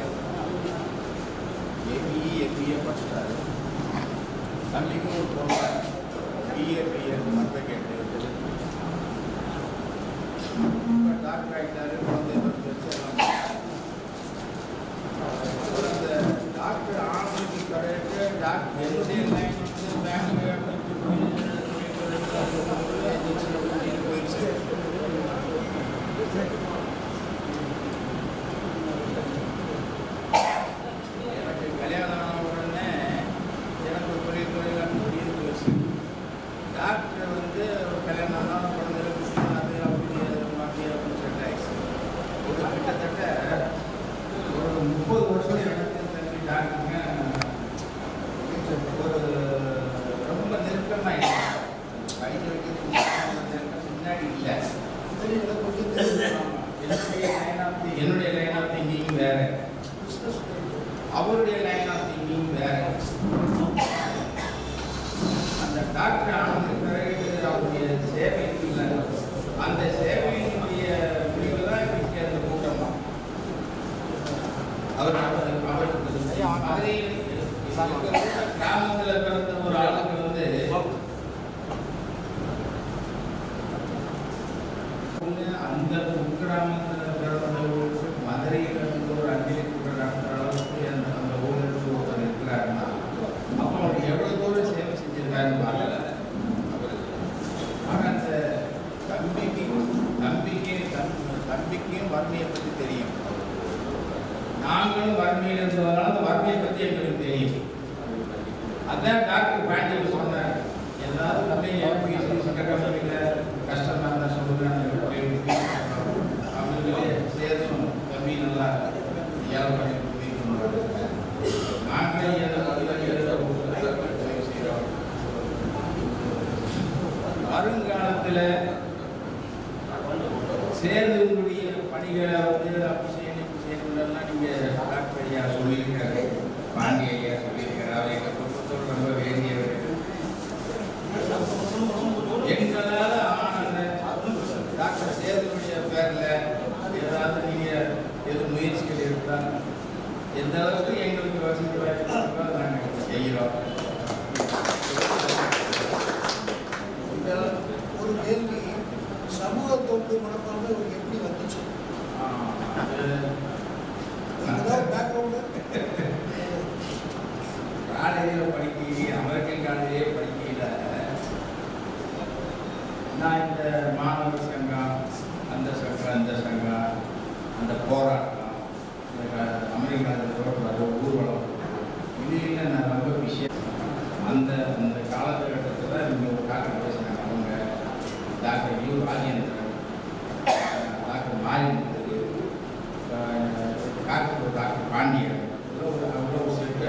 எம்இ எம்பிஏ படிச்சிட்டாரு தம்பிக்கு ஒரு பொண்ணு பிஏ பிஏ மட்டும் கேட்டு இப்போ டாக்டர் ஆகிட்டாரு குழந்தை பிறந்து வச்சு எல்லாம் ஒரு அந்த டாக்டர் ஆனதுக்கு பிறகு டாக்டர் என்னுடைய லைன் வந்து பேங்க் போயிடுச்சு எனக்கு கல்யாணம் ஆன உடனே எனக்கு ஒரு பெரிய தொழிலாக முடிவு போச்சு டாக்டர் வந்து ஒரு கல்யாணம் ஆனால் குழந்தை அது அப்படி மாற்றி அப்படின்னு செட் ஆயிடுச்சு ஒரு கிட்டத்தட்ட ஒரு முப்பது வருஷம் எனக்கு தம்பி டாக்டருங்க ஒரு ரொம்ப நெருக்கமாக கைது வைக்கிறது நெருக்கம் முன்னாடி இல்லை தெரியல கொஞ்சம் தெரியல என்னுடைய லைன் ஆஃப் என்னுடைய லைன் ஆஃப் திங்கிங் வேற பிஸ்னஸ் அவருடைய லைன் ஆஃப் திங்கிங் வேற அந்த டாக்டர் ஆனதுக்கு பிறகு அவருடைய சேவை இருக்குல்ல அந்த சேவையினுடைய முடிவு தான் இன்னைக்கு அந்த கூட்டம் தான் அவர் அவர் அவருக்கு மதுரையில் கிராமத்தில் பிறந்த ஒரு ஆளுக்கு வந்து ஒண்ணு அந்த குக்கிராமத்தில் பிறந்தவங்களுக்கு மதுரையில் இருந்து ஒரு அஞ்சு லிட்டர் டாக்டர் அளவுக்கு அந்த அந்த ஊரில் இருந்து ஒருத்தர் இருக்கிறாருன்னா அப்போ அவர் எவ்வளோ தூரம் சேவை செஞ்சிருக்காருன்னு பார்க்கல ஆனால் அந்த தம்பிக்கு தம்பிக்கு தம்- தம்பிக்கும் வறுமையை பற்றி தெரியும் நாங்களும் வறுமையில் இருந்ததுனால அந்த வறுமையை பற்றி எங்களுக்கு தெரியும் அதான் டாக்டர் பாண்டியன் சொன்னார் ஏதாவது கம்பெனி பிஎஸ்சி சட்ட கம்பெனியில் கஷ்டமாக இருந்தால் சொல்லுங்க அவங்களே சேதம் கம்மி நல்லா ஏழை பண்ணி கொடுக்கணும். நாங்களே ஏதோ செய்கிறோம் வருங்காலத்தில் சேதுடைய பணிகளை வந்து அப்படி செய்யணும் இப்படி செய்யணும்லாம் நீங்கள் டாக்டர் ஐயா சொல்லியிருக்காரு பாண்டி ஐயா சொல்லியிருக்காரு அவர் எங்கள் குடும்பத்தோடு ரொம்ப வேண்டியவர் எங்களால் ஆனந்த டாக்டர் சேதுடைய பேரில் ஏதாவது நீங்கள் எது முயற்சிகள் இருந்தால் எந்த அளவுக்கு எங்களுக்கு வசதி வாய்ப்பு இருக்கோ அதை நாங்கள் செய்கிறோம் இந்த ஒரு கேள்வி சமூக தொண்டு மனப்பான்மை உங்களுக்கு எப்படி வந்துச்சு அது ஏதாவது பேக்ரவுண்டு காலேஜில் படிக்கையிலே அமெரிக்கன் காலேஜே படிக்கையில் நான் இந்த மாணவர் சங்கம் அந்த சங்கம் இந்த சங்கம் அந்த போராட்டம் இந்த க- அமெரிக்காவில் ரோட்டில் வர ஊர்வலம் இதுல நான் ரொம்ப விஷயம் அந்த அந்த காலகட்டத்தில் இங்கே ஒரு டாக்டர் பேசினாங்க அவங்க doctor U Rajendran doctor Marimuthu doctor doctor Pandian இதெல்லாம் ஒரு அவ்வளோ ஒரு செட்டு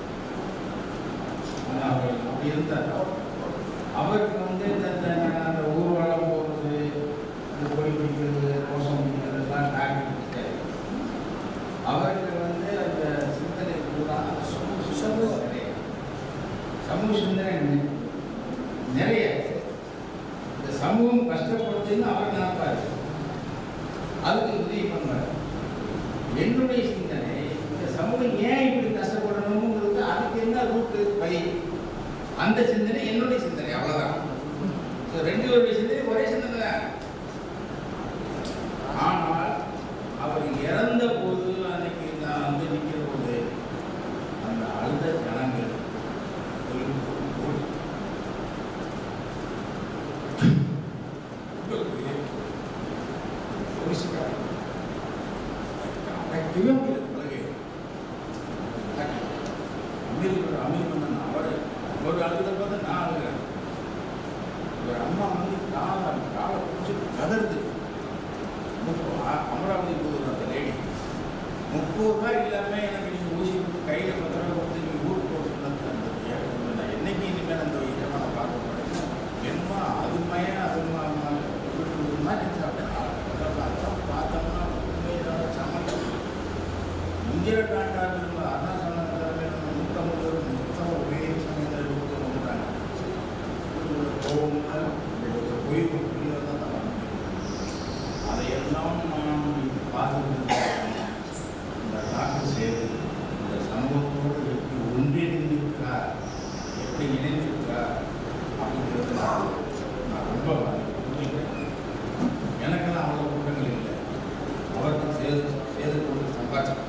அவர் அப்படி இருந்தார் அவருக்கு வந்து இந்த இந்த- அந்த ஊர்வலம் போகிறது இந்த கொடி பிடிக்கிறது கோஷம் பிடிக்கிறதுலாம் டாக்டர் கிடையாது அவருக்கு வந்து அந்த சிந்தனை பூரா சமூக சமூக நிறைய சமூக சிந்தனை நி- நிறைய இந்த சமூகம் கஷ்டப்படுதுன்னு அவர் நினைப்பாரு அதுக்கு உதவி பண்ணுவார் என்னுடைய சிந்தனை இந்த சமூகம் ஏன் இப்படி கஷ்டப்படணுங்கிறது அதுக்கு என்ன ரூட்டு வழி அந்த சிந்தனை என்னுடைய சிந்தனை அவ்வளவுதான் So, ரெண்டு பேருடைய சிந்தனை ஒரே சிந்தனை தான் ஆனால் அவர் இறந்த போது அன்னைக்கு நான் வந்து நிற்கிற போது அந்த அழுத ஜனங்கள் ஒரு- ஒரு- உங்களுக்கு யோசிக்கிறார். அடக்கவே முடியல உலகே. அமீர் அமீர் மன்னன் அவர் ஒரு அழுத பார்த்து நான் அழுகிறேன் ஒரு அம்மா வந்து காலை காலை பிடிச்சி கதறுது முப்ப- அ- அமராவதி போகுது அந்த லேடி முப்பது ரூபாய் இல்லாமல் எனக்கு நீங்கள் ஊசி கொடுத்து கையில் பத்து ரூபா கொடுத்து நீங்கள் ஊருக்கு போக சொன்னது அந்த ஏ- நான் என்னைக்கு இனிமேல் அந்த விஷயமா நான் பார்க்க போகிறேன் என்னமா அது மயம் அது மா- மா- ஒரு மாதிரி சாப்பிட்டேன் அதெல்லாம் பார்த்தோம்னா உண்மையிலான சமயம் இந்திர காண்டாவில் அண்ணா சமயத்தில் நூற்றம்பது மொத்தம் ஒரே சமயத்தில் கொடுத்து வந்துட்டாங்க கோபம்னா ஒரு பொய் புரியல தான் நான் வந்தேன். அதையெல்லாம் நான் பார்த்து இந்த டாக்டர் செய்து இந்த சமூகத்தோடு எப்படி ஒன்றிணைந்திருக்கிறார் எப்படி இணைந்திருக்கிறார் அப்படிங்கிறது நான் நான் ரொம்ப புரிஞ்சுக்கிறேன் எனக்கெல்லாம் அவ்வளோ கூட்டங்கள் இல்லை அவருக்கு சேது சேது கூட்டம் சம்பாதிச்சேன்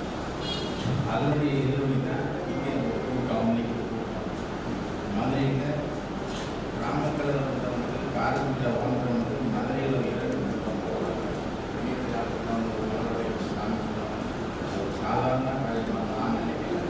அதனுடைய எதிரொலி தான் இங்கே ஒரு கூட்டம் இன்னைக்கு ஒரு கூட்டம் மதுரையில் கிராமத்தில் இருந்தவங்களுக்கு காரைக்குடியில் வாழ்ந்தவங்களுக்கு மதுரையில் இரண்டு கூட்டம் போகலாம் வீட்டில் அப்படிலாம் ஒரு மதுரை சாமி ஒரு சாதாரண காரியமாக நான் நினைக்கிறேன்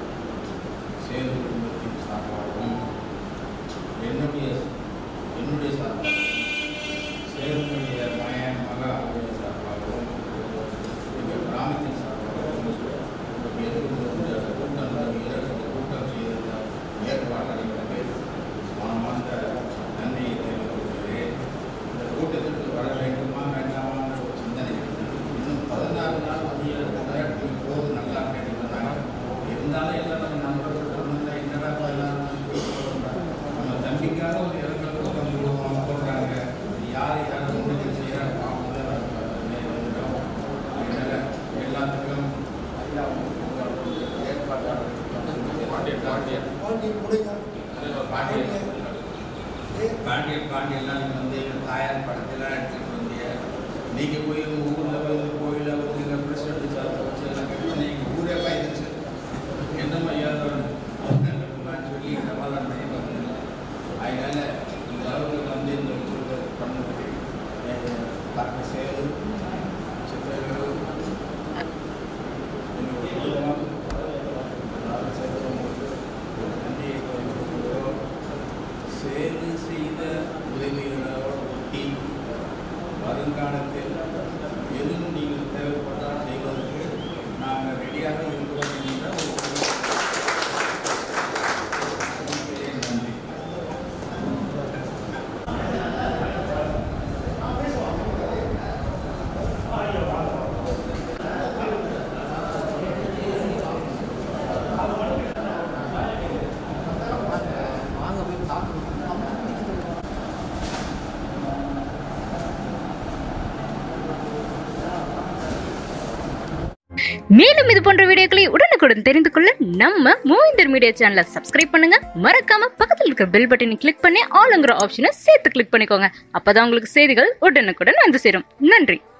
சேது குடும்பத்தின் சார்பாகவும் என்னுடைய என்னுடைய சார்பாக சேருடைய மயன் மக அவருடைய சார்பாகவும் எங்கள் கிராமத்தின் சார்பாகவும் எதிர்ப்பு இந்த கூட்டம் இந்த கூட்டம் செய்த ஏற்பாடுகளுக்கு மனமார்ந்த நன்றியை தெரிவித்துக்கிறேன் இந்த கூட்டத்திற்கு வர வேண்டுமா வேண்டாமான்ற ஒரு சிந்தனை இருந்தது இன்னும் பதினாறு நாள் வந்து எனக்கு போது நல்லா கேட்டுருந்தாங்க இருந்தாலும் எல்லாம் நம்ம நண்பர்கள் சொன்னா என்னடா பதினாறு நாள் போய் போறோம்டா. நம்ம தம்பிக்காக ஒரு இரங்கல் கூட்டம் போடுவோம் போடுறாங்க யார் யார் முடிஞ்சு செய்கிறாங்க பார்க்கும்போது நம்ம வந்துட்டோம் அதனால எல்லாத்துக்கும் ஐயா ஏற்பாட்டாளர் பாண்டியன் பாண்டியன் பாண்டியன் முடிங்க பாண்டியன் பாண்டியன் பாண்டியெல்லாம் நீங்கள் வந்து எங்கள் தாயார் படத்தெல்லாம் எடுத்துகிட்டு வந்தீங்க நீங்கள் போய் உங்கள் ஊரில் வந்து கோயிலில் வந்து எங்கள் பிரசிடண்ட் சார் வச்சு எல்லாம் கட்டி எங்கள் ஊரே பயந்துச்சு என்னம்மா ஏதோன்னு சொல்லி சமாதானம் பண்ணி வந்தேன் அதனால இந்த அளவுக்கு வந்து இந்த ஊருக்கு பண்ணதுக்கு டாக்டர் சேது சித்திரகுரு என்னுடைய குடும்பம் எல்லாரும் சேர்த்து உங்களுக்கு ஒரு நன்றியை தெரிவித்துக்கிறோம் சேது செய்த உதவிகளோடு ஒட்டி வருங்காலத்தில் எதுவும் நீங்கள் தேவைப்பட்டால் செய்வதற்கு நாங்கள் ரெடியாக இருக்கிறோம் என்ற ஒரு நன்றி மேலும் இது போன்ற வீடியோக்களை உடனுக்குடன் தெரிந்து கொள்ள நம்ம மூவிந்தர் மீடியா சேனலை சப்ஸ்கிரைப் பண்ணுங்க மறக்காம பக்கத்தில் இருக்கிற பெல் பட்டனை கிளிக் பண்ணி ஆளுங்கிற ஆப்ஷனை சேர்த்து கிளிக் பண்ணிக்கோங்க அப்பதான் உங்களுக்கு செய்திகள் உடனுக்குடன் வந்து சேரும் நன்றி